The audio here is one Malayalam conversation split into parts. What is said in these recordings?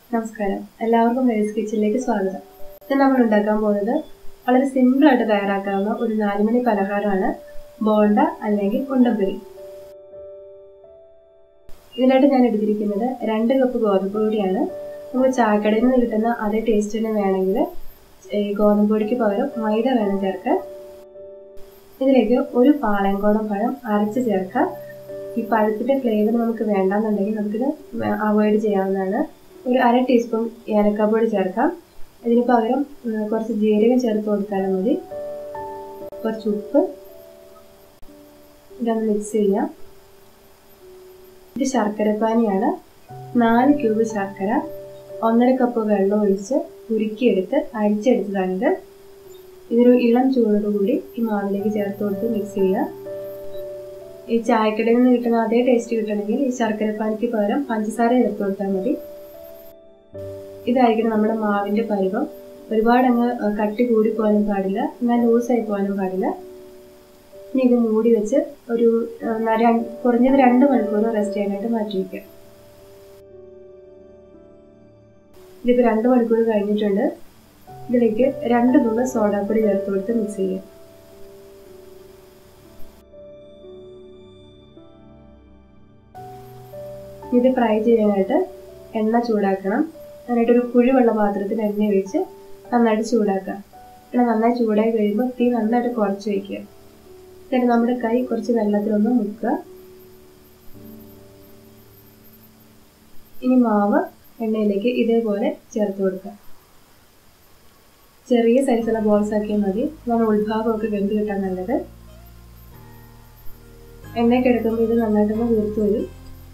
നമസ്കാരം എല്ലാവർക്കും റൈസ് കിച്ചണിലേക്ക് സ്വാഗതം ഇന്ന് നമ്മൾ ഉണ്ടാക്കാൻ പോകുന്നത് വളരെ സിമ്പിൾ ആയിട്ട് തയ്യാറാക്കാവുന്ന ഒരു നാലുമണി പലഹാരമാണ് ബോണ്ട അല്ലെങ്കിൽ ഉണ്ടപ്പൊരി ഇതിനായിട്ട് ഞാൻ എടുത്തിരിക്കുന്നത് രണ്ട് കപ്പ് ഗോതമ്പ് പൊടിയാണ് നമുക്ക് ചായക്കടയിൽ നിന്ന് കിട്ടുന്ന അതേ ടേസ്റ്റ് തന്നെ വേണമെങ്കിൽ ഈ ഗോതമ്പ് പൊടിക്ക് പകരം മൈദ വേണം ചേർക്കാൻ ഇതിലേക്ക് ഒരു പാളയംകോടൻ പഴം അരച്ച് ചേർക്കാം ഈ പഴത്തിന്റെ ഫ്ലേവർ നമുക്ക് വേണ്ടാന്നുണ്ടെങ്കിൽ നമുക്കിത് അവോയ്ഡ് ചെയ്യാവുന്നതാണ് ഒരു അര ടീസ്പൂൺ ഏലക്കാപ്പൊടി ചേർക്കാം ഇതിന് പകരം കുറച്ച് ജീരകം ചേർത്ത് കൊടുത്താലും മതി കുറച്ച് ഉപ്പ് ഇതൊന്ന് മിക്സ് ചെയ്യാം ഇത് ശർക്കരപ്പാനിയാണ് നാല് ക്യൂബ് ശർക്കര ഒന്നര കപ്പ് വെള്ളം ഒഴിച്ച് ഉരുക്കിയെടുത്ത് അരിച്ചെടുത്തതാണിത് ഇതൊരു ഇളം ചൂടോടുകൂടി ഈ മാവിലേക്ക് ചേർത്ത് കൊടുത്ത് മിക്സ് ചെയ്യുക ഈ ചായക്കടയിൽ നിന്ന് കിട്ടുന്ന അതേ ടേസ്റ്റ് കിട്ടണമെങ്കിൽ ഈ ശർക്കരപ്പാനിക്ക് പകരം പഞ്ചസാര ചേർത്ത് കൊടുത്താൽ മതി ഇതായിരിക്കണം നമ്മുടെ മാവിന്റെ പരുവം ഒരുപാട് അങ്ങ് കട്ടി കൂടി പോകാനും പാടില്ല എന്നാൽ ലൂസായി പോകാനും പാടില്ല ഇനി ഇത് മൂടി വെച്ച് ഒരു കുറഞ്ഞത് രണ്ട് മണിക്കൂർ റെസ്റ്റ് ചെയ്യാനായിട്ട് മാറ്റി വയ്ക്കാം ഇതിപ്പോൾ രണ്ട് മണിക്കൂർ കഴിഞ്ഞിട്ടുണ്ട് ഇതിലേക്ക് രണ്ട് നുള്ളു സോഡാപ്പൊടി ചേർത്ത് കൊടുത്ത് മിക്സ് ചെയ്യാം ഇത് ഫ്രൈ ചെയ്യാനായിട്ട് എണ്ണ ചൂടാക്കണം എന്നിട്ട് ഒരു കുഴിവെള്ള പാത്രത്തിൽ എണ്ണ ഒഴിച്ച് നന്നായിട്ട് ചൂടാക്കുക എണ്ണ നന്നായി ചൂടായി കഴിയുമ്പോൾ തീ നന്നായിട്ട് കുറച്ച് വയ്ക്കുക എന്നിട്ട് നമ്മുടെ കൈ കുറച്ച് വെള്ളത്തിലൊന്ന് മുക്കുക ഇനി മാവ് എണ്ണയിലേക്ക് ഇതേപോലെ ചേർത്ത് കൊടുക്കുക ചെറിയ സൈസുള്ള ബോൾസ് ആക്കിയാൽ മതി ഞാൻ ഉൾഭാഗമൊക്കെ വെന്ത് കിട്ടാൻ നല്ലത് എണ്ണയ്ക്ക് എടുക്കുമ്പോൾ ഇത് നന്നായിട്ടൊന്ന് വീർത്ത് വരും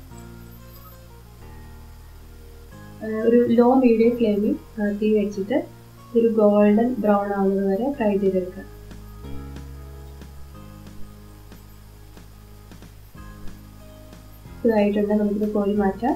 ഒരു ലോ മീഡിയം ഫ്ലെയിമിൽ തീ വെച്ചിട്ട് ഒരു ഗോൾഡൻ ബ്രൗൺ ആവുന്നത് വരെ ഫ്രൈ ചെയ്തെടുക്കുക ഇതായിട്ടുണ്ട് നമുക്കിത് കോഴി മാറ്റാം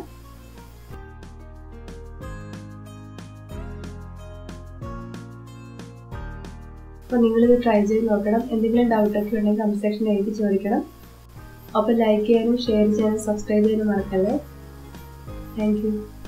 അപ്പോൾ നിങ്ങളിത് ട്രൈ ചെയ്ത് നോക്കണം എന്തെങ്കിലും ഡൗട്ടൊക്കെ ഉണ്ടെങ്കിൽ കമന്റ് സെക്ഷനിൽ എഴുതി ചോദിക്കണം അപ്പോൾ ലൈക്ക് ചെയ്യാനും ഷെയർ ചെയ്യാനും സബ്സ്ക്രൈബ് ചെയ്യാനും മറക്കല്ലേ താങ്ക് യു